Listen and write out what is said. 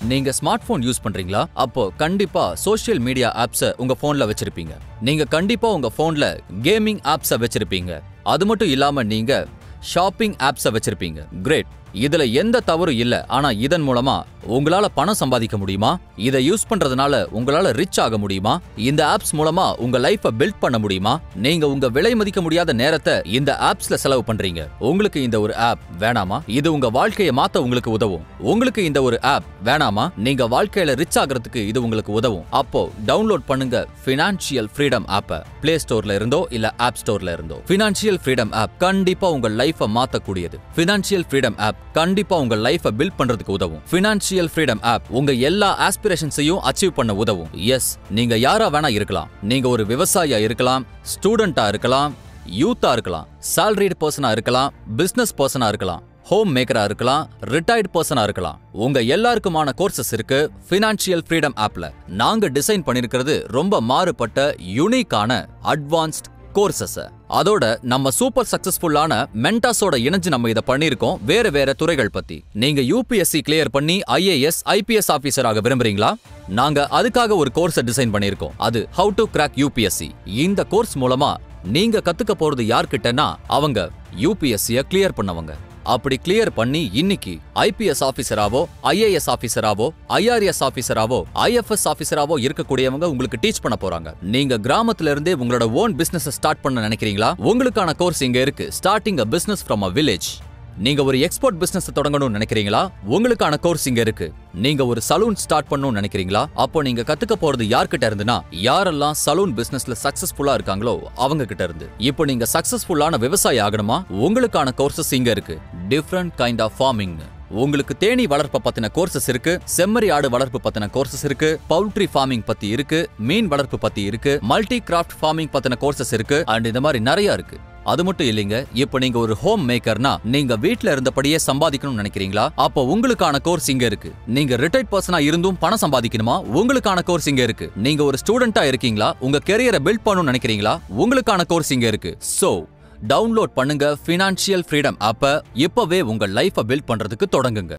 நீங்க smart phone use பண்றீங்களா அப்போ கண்டிப்பா சோஷியல் மீடியா ஆப்ஸ உங்க போன்ல வச்சிருப்பீங்க நீங்க கண்டிப்பா உங்க போன்ல கேமிங் ஆப்ஸ வச்சிருப்பீங்க அது மட்டும் இல்லாம நீங்க ஷாப்பிங் ஆப்ஸ வச்சிருப்பீங்க கிரேட் இதுல எந்த தவறும் இல்ல ஆனா இதன் மூலமா உங்களால பணம் சம்பாதிக்க முடியுமா இதை யூஸ் பண்றதுனால உங்களால ரிச் ஆக முடியுமா இந்த ஆப்ஸ் மூலமா உங்க லைஃப பில்ட் பண்ண முடியுமா நீங்க உங்க விலை மதிக்க முடியாத நேரத்தை இந்த ஆப்ஸ்ல செலவு பண்றீங்க உங்களுக்கு இந்த ஒரு ஆப் வேணாமா இது உங்க வாழ்க்கையை மாத்த உங்களுக்கு உதவும் உங்களுக்கு இந்த ஒரு ஆப் வேணாமா நீங்க வாழ்க்கையில ரிச் ஆகிறதுக்கு இது உங்களுக்கு உதவும் அப்போ டவுன்லோட் பண்ணுங்க ஃபினான்ஷியல் ஃப்ரீடம் ஆப்பை பிளே ஸ்டோர்ல இருந்தோ இல்ல ஆப் ஸ்டோர்ல இருந்தோ ஃபினான்ஷியல் ஃப்ரீடம் ஆப் கண்டிப்பா உங்க லைஃப மாத்தக்கூடியது ஃபினான்ஷியல் ஃப்ரீடம் ஆப் கண்டிப்பா உங்க லைஃப பில்ட் பண்றதுக்கு உதவும் ஃபினான்ஷியல் ஃப்ரீடம் ஆப் உங்க எல்லா ஆஸ்பிரேஷன்ஸையும் அச்சீவ் பண்ண உதவும் எஸ் நீங்க யாரா வேணா இருக்கலாம் நீங்க ஒரு விவசாயியா இருக்கலாம் ஸ்டூடெண்டா இருக்கலாம் யூத்தா இருக்கலாம் salaried பர்சனா இருக்கலாம் பிசினஸ் பர்சனா இருக்கலாம் ஹோம் மேக்கரா இருக்கலாம் ரிட்டையர்ட் பர்சனா இருக்கலாம் உங்க எல்லாருக்குமான கோர்சஸ் இருக்கு ஃபினான்ஷியல் ஃப்ரீடம் ஆப்ல நாங்க டிசைன் பண்ணிருக்கிறது ரொம்ப மாறுபட்ட யுனிக்கான அட்வான்ஸ்ட் கோர்சஸ் அதோட நம்ம சூப்பர் சக்சஸ்ஃபுல்லான மென்டாஸோட இணைஞ்சு நம்ம இதை பண்ணியிருக்கோம் வேற வேற துறைகள் பத்தி நீங்க யூபிஎஸ்சி கிளியர் பண்ணி ஐஏஎஸ் ஐபிஎஸ் ஆபீசராக விரும்புறீங்களா நாங்க அதுக்காக ஒரு கோர்ஸை டிசைன் பண்ணியிருக்கோம் அது ஹவு டு கிராக் யூபிஎஸ்சி இந்த கோர்ஸ் மூலமா நீங்க கத்துக்க போறது யார்கிட்டனா அவங்க யூபிஎஸ்சிய கிளியர் பண்ணவங்க அப்படி கிளியர் பண்ணி இன்னைக்கு ஐபிஎஸ் ஆபீசராவோ ஐஏஎஸ் ஆபீசராவோ ஐஆர்எஸ் ஆபீசராவோ ஐஎஃப்எஸ் ஆபீசராவோ இருக்கக்கூடியவங்க உங்களுக்கு டீச் பண்ண போறாங்க நீங்க கிராமத்துல இருந்தே உங்களோட ஓன் பிசினஸ் ஸ்டார்ட் பண்ண நினைக்கிறீங்களா உங்களுக்கான கோர்ஸ் இங்க இருக்கு starting a business from a village நீங்க ஒரு எக்ஸ்போர்ட் பிசினஸ் தொடங்கணும்னு நினைக்கிறீங்களா உங்களுக்கான கோர்ஸ் இங்க இருக்கு நீங்க ஒரு சலூன் ஸ்டார்ட் பண்ணணும்னு நினைக்கிறீங்களா அப்போ நீங்க கத்துக்க போறது யார்கிட்ட இருந்துனா யாரெல்லாம் சலூன் பிசினஸ்ல சக்சஸ்ஃபுல்லா இருக்காங்களோ அவங்க கிட்ட இருந்து இப்போ நீங்க சக்சஸ்ஃபுல்லான விவசாயி ஆகணுமா உங்களுக்கான கோர்சஸ் இங்க இருக்கு டிஃப்ரெண்ட் கைண்ட் ஆஃப் ஃபார்மிங் உங்களுக்கு தேனீ வளர்ப்ப பத்தின கோர்சஸ் இருக்கு செம்மறி ஆடு வளர்ப்பு பத்தின கோர்சஸ் இருக்கு பவுல்ட்ரி ஃபார்மிங் பத்தி இருக்கு மீன் வளர்ப்பு பத்தி இருக்கு மல்டி கிராஃப்ட் ஃபார்மிங் பத்தின கோர்சஸ் இருக்கு அண்ட் இந்த மாதிரி நிறைய இருக்கு அது மட்டும் இல்லைங்க இப்போ நீங்க ஒரு ஹோம் மேக்கர்னா நீங்க வீட்ல இருந்தபடியே சம்பாதிக்கணும்னு நினைக்கிறீங்களா அப்போ உங்களுக்கான கோர்ஸ் இங்க இருக்கு நீங்க ரிட்டையர்ட் பர்சனா இருந்தும் பணம் சம்பாதிக்கணுமா உங்களுக்கான கோர்ஸ் இங்க இருக்கு நீங்க ஒரு ஸ்டூடெண்டா இருக்கீங்களா உங்க கெரியரை பில்ட் பண்ணணும்னு நினைக்கிறீங்களா உங்களுக்கான கோர்ஸ் இங்க இருக்கு சோ டவுன்லோட் பண்ணுங்க ஃபினான்ஷியல் ஃப்ரீடம் ஆப்பை இப்பவே உங்க லைஃபை பில்ட் பண்றதுக்கு தொடங்குங்க